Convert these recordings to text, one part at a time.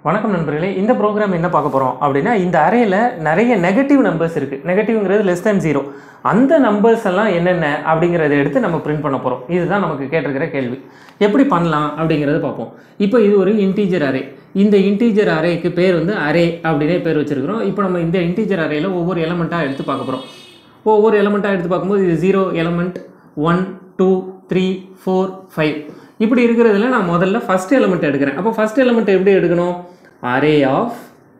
வணக்கம் நண்பர்களே இந்த ப்ரோக்ராம் என்ன பார்க்க போகிறோம் அப்படின்னா இந்த அரேல நிறைய நெகட்டிவ் நம்பர்ஸ் இருக்குது நெகட்டிவ்ங்கிறது லெஸ் தேன் ஜீரோ அந்த நம்பர்ஸ் எல்லாம் என்னென்ன அப்படிங்கிறத எடுத்து நம்ம பிரிண்ட் பண்ண போகிறோம் இதுதான் நமக்கு கேட்டிருக்கிற கேள்வி எப்படி பண்ணலாம் அப்படிங்கிறத பார்ப்போம் இப்போ இது ஒரு இன்டீஜர் அரே இந்த இன்டீஜர் அரேக்கு பேர் வந்து அரே அப்படின்னே பேர் வச்சிருக்கிறோம் இப்போ நம்ம இந்த இன்டீஜர் அரேல ஒவ்வொரு எலமெண்ட்டாக எடுத்து பார்க்க போகிறோம் ஒவ்வொரு எலமெண்ட்டாக எடுத்து பார்க்கும்போது இது zero element one two three four five இப்படி இருக்கிறதுல நான் முதல்ல ஃபஸ்ட் எலமெண்ட் எடுக்கிறேன் அப்போ ஃபஸ்ட் எலமெண்ட் எப்படி எடுக்கணும் array of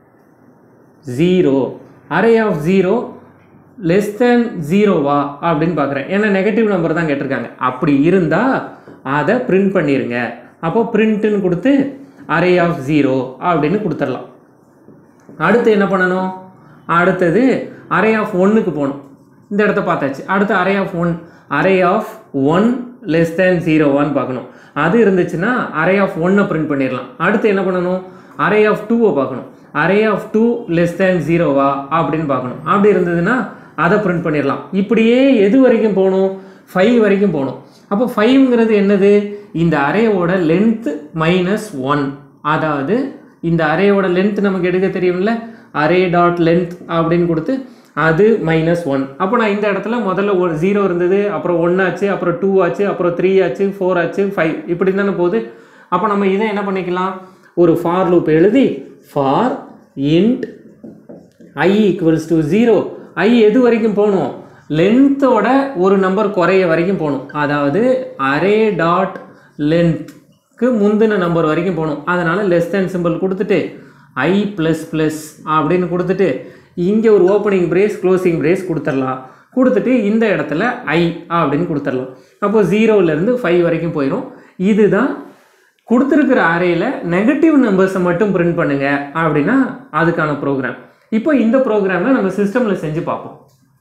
zero array of zero less than ஜீரோவா அப்படின்னு பார்க்குறேன் ஏன்னா நெகட்டிவ் நம்பர் தான் கேட்டிருக்காங்க அப்படி இருந்தால் அதை பிரிண்ட் பண்ணிடுங்க அப்போ பிரிண்ட்டுன்னு கொடுத்து அரே ஆஃப் ஜீரோ அப்படின்னு கொடுத்துடலாம் அடுத்து என்ன பண்ணணும் அடுத்தது அரே ஆஃப் ஒன்றுக்கு போகணும் இந்த இடத்த பார்த்தாச்சு அடுத்து array of one array of one less than ஜீரோவான்னு பார்க்கணும் அது இருந்துச்சுன்னா அரே ஆஃப் ஒன்னை பிரிண்ட் பண்ணிடலாம் அடுத்து என்ன பண்ணணும் அரே ஆஃப் டூவை பார்க்கணும் array of two less than ஜீரோவா அப்படின்னு பார்க்கணும் அப்படி இருந்ததுன்னா அதை பிரிண்ட் பண்ணிடலாம் இப்படியே எது வரைக்கும் போகணும் ஃபைவ் வரைக்கும் போகணும் அப்போ ஃபைவ்ங்கிறது என்னது இந்த அரேவோட லென்த் மைனஸ் ஒன் அதாவது இந்த அரேயோட லென்த் நமக்கு எடுக்க தெரியும்ல அரே டாட் லென்த் அப்படின்னு கொடுத்து அது மைனஸ் ஒன் அப்போ நான் இந்த இடத்துல முதல்ல ஒரு ஜீரோ இருந்தது அப்புறம் ஒன் ஆச்சு அப்புறம் டூ ஆச்சு அப்புறம் த்ரீ ஆச்சு ஃபோர் ஆச்சு ஃபைவ் இப்படி தானே போகுது அப்போ நம்ம இதை என்ன பண்ணிக்கலாம் ஒரு ஃபார் லூப் எழுதி for int i equals to zero i எது வரைக்கும் போகணும் லென்த்தோட ஒரு நம்பர் குறைய வரைக்கும் போகணும் அதாவது அரே டாட் லென்த்க்கு முந்தின நம்பர் வரைக்கும் போகணும் அதனால் லெஸ் தேன் சிம்பிள் கொடுத்துட்டு ஐ ப்ளஸ் ப்ளஸ் அப்படின்னு கொடுத்துட்டு இங்கே ஒரு ஓப்பனிங் பிரேஸ் க்ளோசிங் பிரேஸ் கொடுத்துடலாம் கொடுத்துட்டு இந்த இடத்துல ஐ அப்படின்னு கொடுத்துடலாம் அப்போ ஜீரோலேருந்து ஃபைவ் வரைக்கும் போயிடும் இதுதான் கொடுத்துருக்கிற அரேயில் நெகட்டிவ் நம்பர்ஸை மட்டும் பிரிண்ட் பண்ணுங்க அப்படின்னா அதுக்கான ப்ரோக்ராம் இப்போ இந்த ப்ரோக்ராமை நம்ம சிஸ்டமில் செஞ்சு பார்ப்போம்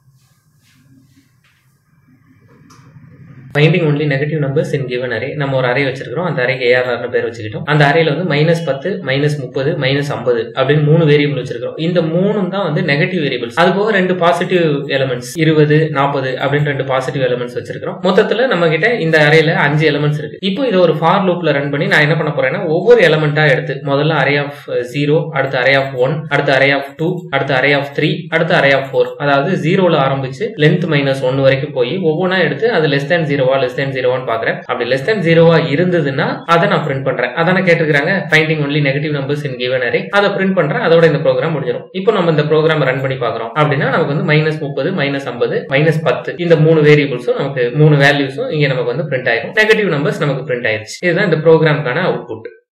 finding only negative numbers in given array நம்ம ஒரு அரே வச்சிருக்கிறோம் அந்த அரேக்கு ஏஆர்ஆர்னு பேர் வச்சுக்கிட்டோம் அந்த அரேல வந்து மைனஸ் பத்து மைனஸ் முப்பது மைனஸ் ஐம்பது அப்படின்னு மூணு வேரியபிள் வச்சிருக்கிறோம் இந்த மூணும் தான் வந்து நெகட்டிவ் வேரியபிள்ஸ் அது போக ரெண்டு பாசிட்டிவ் எலமெண்ட்ஸ் இருபது நாற்பது அப்படின்னு ரெண்டு பாசிட்டிவ் எலமெண்ட்ஸ் வச்சிருக்கிறோம் மொத்தத்துல நம்ம கிட்ட இந்த அரேல அஞ்சு எலமெண்ட்ஸ் இருக்கு இப்போ இதை ஒரு ஃபார் லூப்ல ரன் பண்ணி நான் என்ன பண்ண போறேன்னா ஒவ்வொரு எலமெண்டா எடுத்து முதல்ல அரே ஆஃப் ஜீரோ அடுத்து அரே ஆஃப் ஒன் அடுத்து அரே ஆஃப் டூ அடுத்து அரே ஆஃப் த்ரீ அடுத்து அரே ஆஃப் ஃபோர் அதாவது ஜீரோல ஆரம்பிச்சு லென்த் மைனஸ் ஒன் வரைக்கும் போய் ஒவ்வொன்றா எடுத்து அது லெஸ் தேன் ஜீரோவா லெஸ் தேன் ஜீரோவான்னு பாக்குறேன் அப்படி லெஸ் தேன் ஜீரோவா இருந்ததுன்னா அதை நான் பிரிண்ட் பண்றேன் அதான கேட்டிருக்காங்க finding only negative numbers in given array அதை பிரிண்ட் பண்றேன் அதோட இந்த ப்ரோக்ராம் முடிஞ்சிடும் இப்போ நம்ம இந்த ப்ரோக்ராம் ரன் பண்ணி பாக்குறோம் அப்படின்னா நமக்கு வந்து மைனஸ் முப்பது மைனஸ் ஐம்பது மைனஸ் பத்து இந்த மூணு வேரியபிள்ஸும் நமக்கு மூணு வேல்யூஸும் இங்க நமக்கு வந்து பிரிண்ட் ஆயிரும் நெகட்டிவ் நம்பர்ஸ் நமக்கு பிரிண்ட் ஆயிருச்சு இதுதான் இந்த ப்ரோக்ராம்க்கான அவுட்புட்